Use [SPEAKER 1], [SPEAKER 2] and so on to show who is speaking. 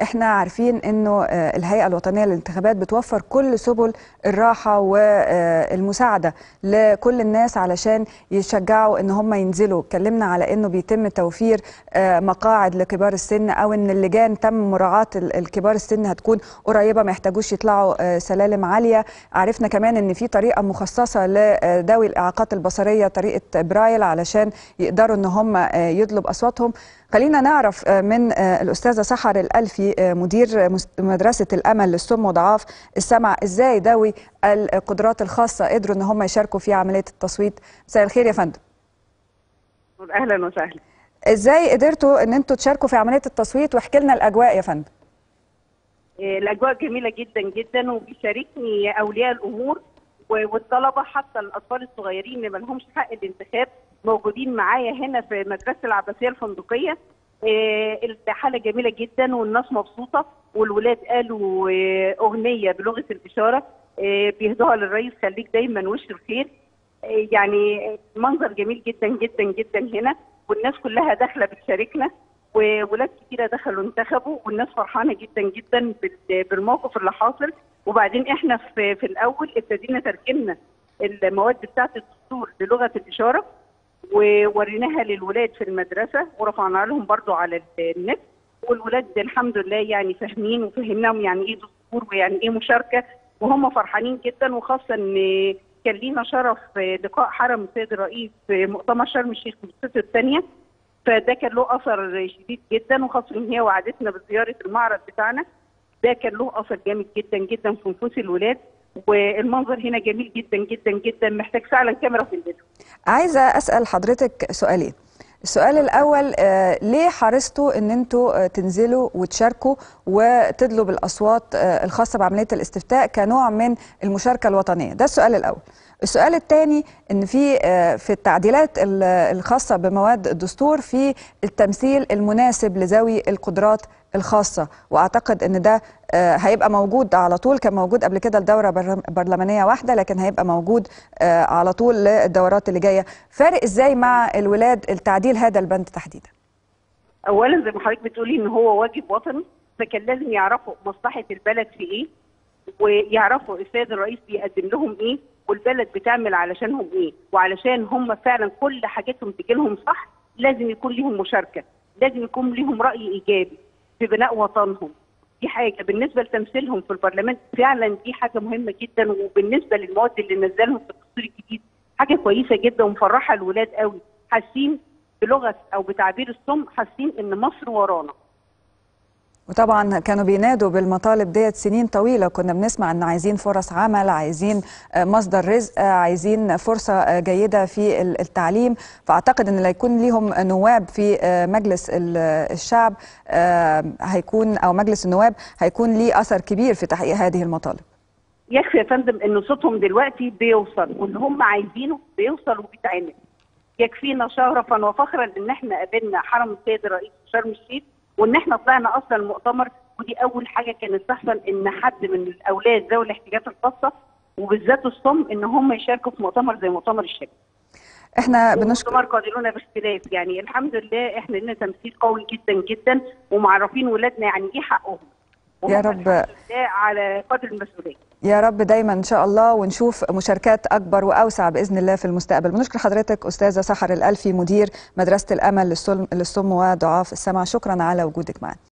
[SPEAKER 1] احنا عارفين انه الهيئه الوطنيه للانتخابات بتوفر كل سبل الراحه والمساعده لكل الناس علشان يشجعوا ان هم ينزلوا اتكلمنا على انه بيتم توفير مقاعد لكبار السن او ان اللجان تم مراعاه الكبار السن هتكون قريبه ما يحتاجوش يطلعوا سلالم عاليه عرفنا كمان ان في طريقه مخصصه لذوي الاعاقات البصريه طريقه برايل علشان يقدروا ان هم يطلب اصواتهم خلينا نعرف من الاستاذه سحر الالفي مدير مدرسه الامل للصم وضعاف السمع ازاي ذوي القدرات الخاصه قدروا ان هم يشاركوا في عمليه التصويت مساء الخير يا فندم
[SPEAKER 2] اهلا وسهلا
[SPEAKER 1] ازاي قدرتوا ان انتوا تشاركوا في عمليه التصويت واحكي لنا الاجواء يا فندم
[SPEAKER 2] الاجواء جميله جدا جدا وبيشاركني اولياء الامور والطلبه حتى الاطفال الصغيرين اللي ما لهمش حق الانتخاب موجودين معايا هنا في مدرسه العباسيه الفندقيه الحاله جميله جدا والناس مبسوطه والولاد قالوا اغنيه بلغه الاشاره بيهدوها للرئيس خليك دايما وش الخير يعني منظر جميل جدا جدا جدا هنا والناس كلها داخله بتشاركنا وولاد كتيره دخلوا انتخبوا والناس فرحانه جدا جدا بالموقف اللي حاصل وبعدين احنا في, في الاول ابتدينا ترجمنا المواد بتاعه الدستور بلغه الاشاره ووريناها للولاد في المدرسه ورفعنا لهم برضو على النت والولاد الحمد لله يعني فاهمين وفهمناهم يعني ايه دستور ويعني ايه مشاركه وهم فرحانين جدا وخاصه ان كان لينا شرف لقاء حرم السيد الرئيس في مؤتمر شرم الشيخ في الست الثانيه فده كان له اثر شديد جدا وخاصه ان هي وعدتنا بزياره المعرض بتاعنا ده كان له اثر جامد جدا جدا في نفوس الولاد والمنظر هنا جميل جدا جدا جدا محتاج فعلا كاميرا في الفيديو
[SPEAKER 1] عايزه اسال حضرتك سؤالين السؤال الاول آه ليه حرصتوا ان انتوا آه تنزلوا وتشاركوا وتدلوا بالاصوات آه الخاصه بعمليه الاستفتاء كنوع من المشاركه الوطنيه ده السؤال الاول السؤال الثاني ان في في التعديلات الخاصه بمواد الدستور في التمثيل المناسب لذوي القدرات الخاصه واعتقد ان ده هيبقى موجود على طول كان موجود قبل كده لدوره برلمانيه واحده لكن هيبقى موجود على طول للدورات اللي جايه فارق ازاي مع الولاد التعديل هذا البند تحديدا
[SPEAKER 2] اولا زي ما حضرتك بتقولي ان هو واجب وطني فكان لازم يعرفوا مصلحه البلد في ايه ويعرفوا السيد الرئيس بيقدم لهم ايه والبلد بتعمل علشانهم ايه وعلشان هم فعلا كل حاجتهم تجي لهم صح لازم يكون ليهم مشاركه لازم يكون ليهم راي ايجابي في بناء وطنهم دي حاجه بالنسبه لتمثيلهم في البرلمان فعلا دي حاجه مهمه جدا وبالنسبه للمواد اللي نزلهم في الدستور الجديد حاجه كويسه جدا ومفرحه الولاد قوي حاسين بلغه او بتعبير الصم حاسين ان مصر ورانا
[SPEAKER 1] وطبعا كانوا بينادوا بالمطالب ديت سنين طويله كنا بنسمع ان عايزين فرص عمل عايزين مصدر رزق عايزين فرصه جيده في التعليم فاعتقد ان يكون ليهم نواب في مجلس الشعب هيكون او مجلس النواب هيكون ليه اثر كبير في تحقيق هذه المطالب
[SPEAKER 2] يكفي يا فندم ان صوتهم دلوقتي بيوصل واللي هم عايزينه بيوصل وبيتعمل يكفينا شرفا وفخرا ان احنا قابلنا حرم السيد الرئيس شرم الشيخ وان احنا طلعنا اصلا المؤتمر ودي اول حاجه كانت تحصل ان حد من الاولاد ذوي الاحتياجات الخاصه وبالذات الصم ان هم يشاركوا في مؤتمر زي مؤتمر الشباب.
[SPEAKER 1] احنا بنشكر
[SPEAKER 2] مؤتمر قادرون باختلاف يعني الحمد لله احنا لنا تمثيل قوي جدا جدا ومعرفين ولادنا يعني ايه حقهم.
[SPEAKER 1] يا رب
[SPEAKER 2] على قدر المسؤوليه.
[SPEAKER 1] يا رب دايما ان شاء الله ونشوف مشاركات اكبر واوسع باذن الله في المستقبل بنشكر حضرتك استاذه سحر الالفي مدير مدرسه الامل للصم وضعاف السمع شكرا على وجودك معنا